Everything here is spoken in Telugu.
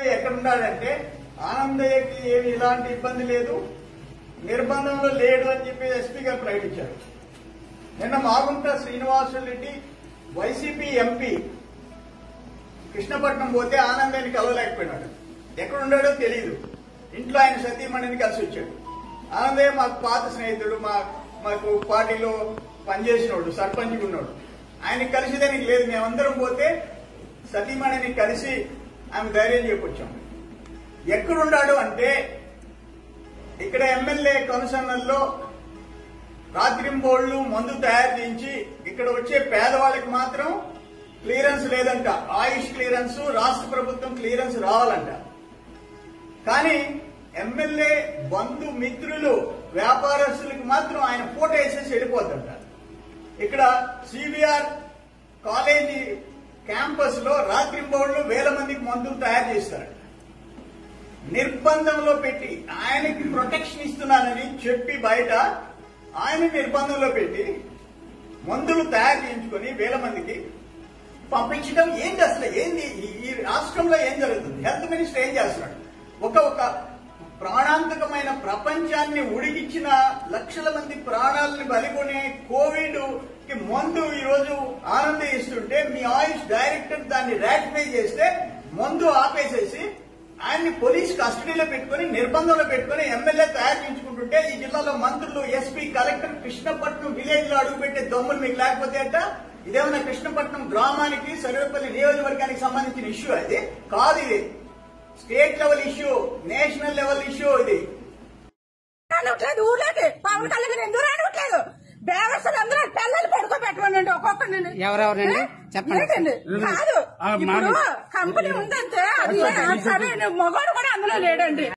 ఎక్కడ ఉన్నాడంటే ఆనందయ్యకి ఏమి ఇలాంటి ఇబ్బంది లేదు నిర్బంధంలో లేడు అని చెప్పి ఎస్పీ గారు ప్రకటించారు నిన్న మాగుంట శ్రీనివాసులరెడ్డి వైసీపీ ఎంపీ కృష్ణపట్నం పోతే ఆనందాన్ని కలవలేకపోయినాడు ఎక్కడ ఉన్నాడో తెలియదు ఇంట్లో ఆయన సతీమణిని కలిసి వచ్చాడు ఆనందయ్య మాకు పాత స్నేహితుడు మా మాకు పార్టీలో పనిచేసినోడు సర్పంచ్ ఉన్నాడు ఆయన కలిసిదానికి లేదు మేమందరం పోతే సతీమణిని కలిసి ఆమె ధైర్యం చెప్పొచ్చాం ఎక్కడున్నాడు అంటే ఇక్కడ ఎమ్మెల్యే కనుసన్నల్లో రాత్రింబోళ్లు మందు తయారు చేయించి ఇక్కడ వచ్చే పేదవాళ్ళకి మాత్రం క్లియరెన్స్ లేదంట ఆయుష్ క్లియరెన్స్ రాష్ట్ర ప్రభుత్వం క్లియరెన్స్ రావాలంట కానీ ఎమ్మెల్యే బంధు మిత్రులు వ్యాపారస్తులకు మాత్రం ఆయన ఫోటో వేసేసి వెళ్ళిపోతుంట ఇక్కడ సిబిఆర్ కాలేజీ క్యాంపస్ లో రాత్రింబోళ్లు వేల మందికి మందులు తయారు చేస్తారు నిర్బంధంలో పెట్టి ఆయనకి ప్రొటెక్షన్ ఇస్తున్నానని చెప్పి బయట ఆయన నిర్బంధంలో పెట్టి మందులు తయారు చేయించుకొని వేల మందికి పంపించడం ఏంటి అసలు ఏంది ఈ- ఈ రాష్ట్రంలో ఏం జరుగుతుంది హెల్త్ మినిస్టర్ ఏం చేస్తున్నాడు ఒక ఒక ప్రాణాంతకమైన ప్రపంచాన్ని ఉడికిచ్చిన లక్షల మంది ప్రాణాలని బలికొనే కోవిడ్ కి మందు ఈ రోజు ఆనందిస్తుంటే మీ ఆయుష్ డైరెక్టర్ దాన్ని రాటిఫై చేస్తే మందు ఆపేసేసి ఆయన్ని పోలీస్ కస్టడీలో పెట్టుకుని నిర్బంధంలో పెట్టుకుని ఎమ్మెల్యే తయారు చేయించుకుంటుంటే ఈ జిల్లాలో మంత్రులు ఎస్పీ కలెక్టర్ కృష్ణపట్నం విలేజ్ లో అడుగుపెట్టే దమ్ములు మీకు లేకపోతే అట్ట ఇదేమన్నా కృష్ణపట్నం గ్రామానికి సర్వేపల్లి నియోజకవర్గానికి సంబంధించిన ఇష్యూ అది కాదు ఇది state level issue national level issue ఇది రానివ్వట్లేదు ఊర్లోకి పవన్ కళ్యాణ్ ఎందుకు రానివ్వట్లేదు బేవర్సలు అందరూ పిల్లలు పడుకోబెట్టమనండి ఒక్కొక్కరిని ఎవరెవరండి? చెప్పండి. లేదండి. కాదు ఆ, ఇప్పుడు మాది- కంపెనీ ఉందంటే అది సరే మగవాడు కూడా అందులో లేడండి